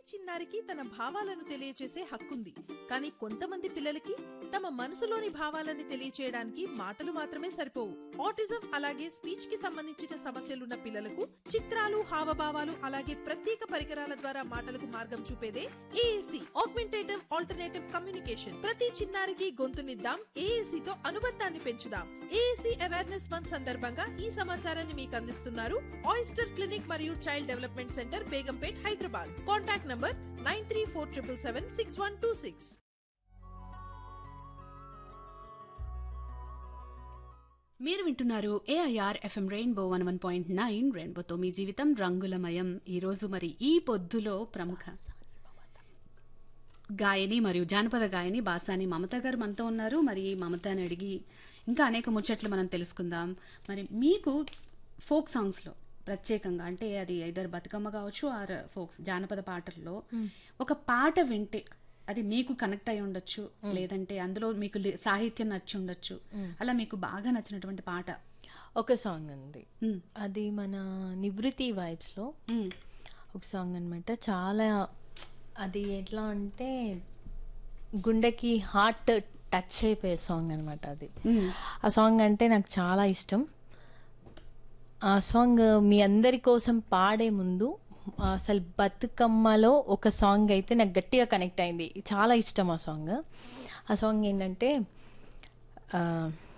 చిన్నారికి తన భావాలను తెలియచేసే హక్కుంది కానీ కొంతమంది పిల్లలకి తమ మనసులోని భావాలని తెలియచేయడానికి మాటలు మాత్రమే సరిపోవు ఆటిజం అలాగే స్పీచ్ కి సంబంధించిన సమస్యలున్న పిల్లలకు చిత్రాలు హావభావాలు అలాగే ప్రత్యేక పరికరాల ద్వారా మాటలకు మార్గం చూపేదే ఏఏసి ఆగ్మెంటేటివ్ ఆల్టర్నేటివ్ కమ్యూనికేషన్ ప్రతి చిన్నారికి గొంతునిద్దాం ఏఏసి తో అనుబంధాన్ని పెంచుదాం ఏఏసి అవేర్నెస్ మంత్ సందర్భంగా ఈ సమాచారాన్ని మీకు అందిస్తున్నారు ఆయిస్టర్ క్లినిక్ మరియు child development centre Begumpet Hyderabad contact number nine three four triple seven six one two six మీరు వింటున్నారు AIR FM rainbow one one point nine రెయిన్బోతో మీ జీవితం రంగులమయం ఈరోజు మరి ఈ పొద్దులో ప్రముఖ గాయని మరియు జానపద గాయని బాసాని మమత గారు మనతో ఉన్నారు మరి మమతని అడిగి ఇంకా అనేక ముచ్చట్లు మనం తెలుసుకుందాం మరి మీకు ఫోక్ సాంగ్స్లో ప్రత్యేకంగా అంటే అది ఐదర్ బతుకమ్మ కావచ్చు ఆర్ ఫోక్స్ జానపద పాటల్లో ఒక పాట వింటే అది మీకు కనెక్ట్ అయి ఉండొచ్చు లేదంటే అందులో మీకు లి- సాహిత్యం నచ్చి ఉండొచ్చు అలా మీకు బాగా నచ్చినటువంటి పాట ఒక సాంగ్ ఉంది మ్మ్. అది మన నివృత్తి వైబ్స్లో మ్మ్. ఒక సాంగ్ అనమాట చాలా అది ఎట్లా అంటే గుండెకి హార్ట్ టచ్ అయిపోయే సాంగ్ అనమాట అది మ్మ్. ఆ సాంగ్ అంటే నాకు చాలా ఇష్టం ఆ సాంగ్ మీ అందరి కోసం పాడే ముందు అసలు బతుకమ్మలో ఒక సాంగ్ అయితే నాకు గట్టిగా కనెక్ట్ అయింది చాలా ఇష్టం ఆ సాంగ్ ఆ సాంగ్ ఏంటంటే ఆ,